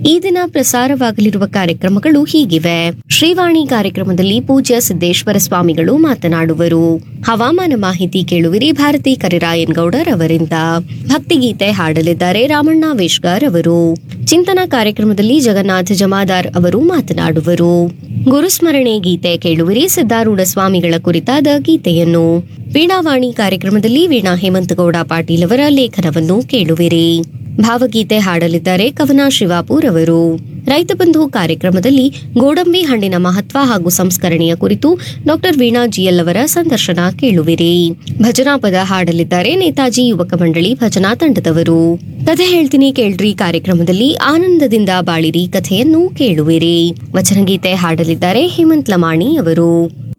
ಈ ದಿನ ಪ್ರಸಾರವಾಗಲಿರುವ ಕಾರ್ಯಕ್ರಮಗಳು ಹೀಗಿವೆ ಶ್ರೀವಾಣಿ ಕಾರ್ಯಕ್ರಮದಲ್ಲಿ ಪೂಜ್ಯ ಸಿದ್ದೇಶ್ವರ ಸ್ವಾಮಿಗಳು ಮಾತನಾಡುವರು ಹವಾಮಾನ ಮಾಹಿತಿ ಕೇಳುವಿರಿ ಭಾರತಿ ಕರಿರಾಯನ್ ಗೌಡರ್ ಅವರಿಂದ ಭಕ್ತಿಗೀತೆ ಹಾಡಲಿದ್ದಾರೆ ರಾಮಣ್ಣ ವೇಶ್ಗಾರ್ ಅವರು ಚಿಂತನ ಕಾರ್ಯಕ್ರಮದಲ್ಲಿ ಜಗನ್ನಾಥ ಜಮಾದಾರ್ ಅವರು ಮಾತನಾಡುವರು ಗುರುಸ್ಮರಣೆ ಗೀತೆ ಕೇಳುವಿರಿ ಸಿದ್ದಾರೂಢ ಸ್ವಾಮಿಗಳ ಕುರಿತಾದ ಗೀತೆಯನ್ನು ವೀಣಾವಾಣಿ ಕಾರ್ಯಕ್ರಮದಲ್ಲಿ ವೀಣಾ ಹೇಮಂತಗೌಡ ಪಾಟೀಲ್ ಅವರ ಲೇಖನವನ್ನು ಕೇಳುವಿರಿ ಭಾವಗೀತೆ ಹಾಡಲಿದ್ದಾರೆ ಕವನ ಶಿವಾಪುರ್ ಅವರು ರೈತ ಬಂಧು ಕಾರ್ಯಕ್ರಮದಲ್ಲಿ ಗೋಡಂಬಿ ಹಣ್ಣಿನ ಮಹತ್ವ ಹಾಗೂ ಸಂಸ್ಕರಣೆಯ ಕುರಿತು ಡಾಕ್ಟರ್ ವೀಣಾ ಜಿಎಲ್ ಅವರ ಸಂದರ್ಶನ ಕೇಳುವಿರಿ ಭಜನಾ ಪದ ಹಾಡಲಿದ್ದಾರೆ ನೇತಾಜಿ ಯುವಕ ಮಂಡಳಿ ಭಜನಾ ತಂಡದವರು ಕಥೆ ಹೇಳ್ತೀನಿ ಕೇಳ್ರಿ ಕಾರ್ಯಕ್ರಮದಲ್ಲಿ ಆನಂದದಿಂದ ಬಾಳಿರಿ ಕಥೆಯನ್ನು ಕೇಳುವಿರಿ ವಚನಗೀತೆ ಹಾಡಲಿದ್ದಾರೆ ಹೇಮಂತ್ ಲಮಾಣಿ ಅವರು